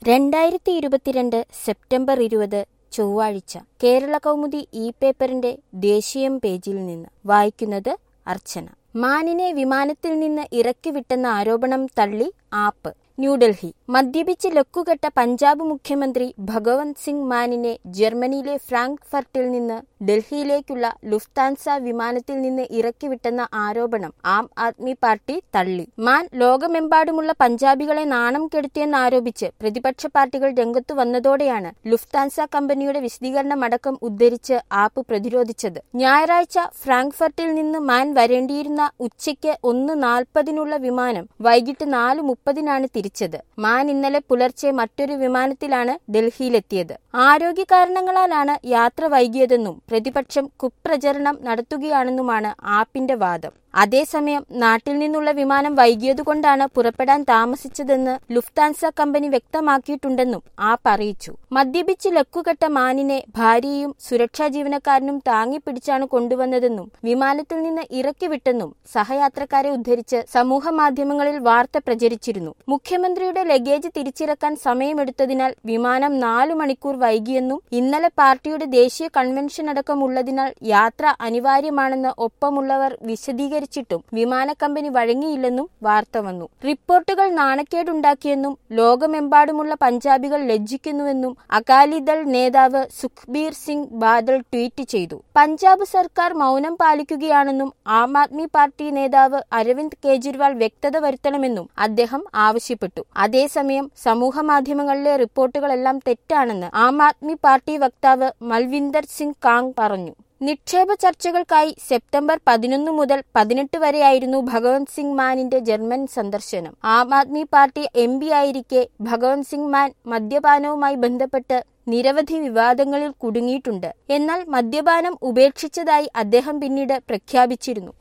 രണ്ടായിരത്തി ഇരുപത്തിരണ്ട് സെപ്റ്റംബർ ഇരുപത് ചൊവ്വാഴ്ച കേരള കൗമുദി ഇ പേപ്പറിന്റെ ദേശീയം പേജിൽ നിന്ന് വായിക്കുന്നത് അർച്ചന മാനിനെ വിമാനത്തിൽ നിന്ന് ഇറക്കിവിട്ടെന്ന ആരോപണം തള്ളി ആപ്പ് ന്യൂഡൽഹി മദ്യപിച്ച് ലക്കുകെട്ട പഞ്ചാബ് മുഖ്യമന്ത്രി ഭഗവന്ത് സിംഗ് മാനിനെ ജർമ്മനിയിലെ ഫ്രാങ്ക്ഫർട്ടിൽ നിന്ന് ഡൽഹിയിലേക്കുള്ള ലുഫ്താൻസ വിമാനത്തിൽ നിന്ന് ഇറക്കിവിട്ടെന്ന ആരോപണം ആം ആദ്മി പാർട്ടി തള്ളി മാൻ ലോകമെമ്പാടുമുള്ള പഞ്ചാബികളെ നാണം കെടുത്തിയെന്നാരോപിച്ച് പ്രതിപക്ഷ പാർട്ടികൾ രംഗത്തു വന്നതോടെയാണ് ലുഫ്താൻസ കമ്പനിയുടെ വിശദീകരണമടക്കം ഉദ്ധരിച്ച് ആപ്പ് പ്രതിരോധിച്ചത് ഞായറാഴ്ച ഫ്രാങ്ക്ഫർട്ടിൽ നിന്ന് മാൻ വരേണ്ടിയിരുന്ന ഉച്ചയ്ക്ക് ഒന്ന് നാൽപ്പതിനുള്ള വിമാനം വൈകിട്ട് നാല് മുപ്പതിനാണ് തിരിച്ചത് മാൻ ഇന്നലെ പുലർച്ചെ മറ്റൊരു വിമാനത്തിലാണ് ഡൽഹിയിലെത്തിയത് ആരോഗ്യ കാരണങ്ങളാലാണ് യാത്ര വൈകിയതെന്നും പ്രതിപക്ഷം കുപ്രചരണം നടത്തുകയാണെന്നുമാണ് ആപ്പിന്റെ വാദം അതേസമയം നാട്ടിൽ നിന്നുള്ള വിമാനം വൈകിയതുകൊണ്ടാണ് പുറപ്പെടാൻ താമസിച്ചതെന്ന് ലുഫ്താൻസ കമ്പനി വ്യക്തമാക്കിയിട്ടുണ്ടെന്നും ആപ്പ് അറിയിച്ചു മദ്യപിച്ച് ലക്കുകെട്ട മാനിനെ ഭാര്യയും സുരക്ഷാ ജീവനക്കാരനും താങ്ങിപ്പിടിച്ചാണ് കൊണ്ടുവന്നതെന്നും വിമാനത്തിൽ നിന്ന് ഇറക്കിവിട്ടെന്നും സഹയാത്രക്കാരെ ഉദ്ധരിച്ച് സമൂഹ മാധ്യമങ്ങളിൽ വാർത്ത പ്രചരിച്ചിരുന്നു മുഖ്യമന്ത്രിയുടെ ലഗേജ് തിരിച്ചിറക്കാൻ സമയമെടുത്തതിനാൽ വിമാനം നാലു മണിക്കൂർ വൈകിയെന്നും ഇന്നലെ പാർട്ടിയുടെ ദേശീയ കൺവെൻഷൻ അടക്കമുള്ളതിനാൽ യാത്ര അനിവാര്യമാണെന്ന് ഒപ്പമുള്ളവർ വിശദീകരിച്ചു വിവരിച്ചിട്ടും വിമാന കമ്പനി വഴങ്ങിയില്ലെന്നും വാർത്ത വന്നു റിപ്പോർട്ടുകൾ നാണക്കേടുണ്ടാക്കിയെന്നും ലോകമെമ്പാടുമുള്ള പഞ്ചാബികൾ ലജ്ജിക്കുന്നുവെന്നും അകാലിദൾ നേതാവ് സുഖ്ബീർ സിംഗ് ബാദൽ ട്വീറ്റ് ചെയ്തു പഞ്ചാബ് സർക്കാർ മൗനം പാലിക്കുകയാണെന്നും ആം ആദ്മി പാർട്ടി നേതാവ് അരവിന്ദ് കെജ്രിവാൾ വ്യക്തത വരുത്തണമെന്നും അദ്ദേഹം ആവശ്യപ്പെട്ടു അതേസമയം സമൂഹ മാധ്യമങ്ങളിലെ റിപ്പോർട്ടുകളെല്ലാം തെറ്റാണെന്ന് ആം ആദ്മി പാർട്ടി വക്താവ് മൽവിന്ദർ സിംഗ് കാങ് പറഞ്ഞു നിക്ഷേപ ചർച്ചകൾക്കായി സെപ്റ്റംബർ പതിനൊന്ന് മുതൽ പതിനെട്ട് വരെയായിരുന്നു ഭഗവന്ത് സിംഗ് മാനിന്റെ ജർമ്മൻ സന്ദർശനം Aam Aadmi party M P ആയിരിക്കെ ഭഗവന്ത് സിംഗ് മാൻ മദ്യപാനവുമായി ബന്ധപ്പെട്ട് നിരവധി വിവാദങ്ങളിൽ കുടുങ്ങിയിട്ടുണ്ട് എന്നാൽ മദ്യപാനം ഉപേക്ഷിച്ചതായി അദ്ദേഹം പിന്നീട് പ്രഖ്യാപിച്ചിരുന്നു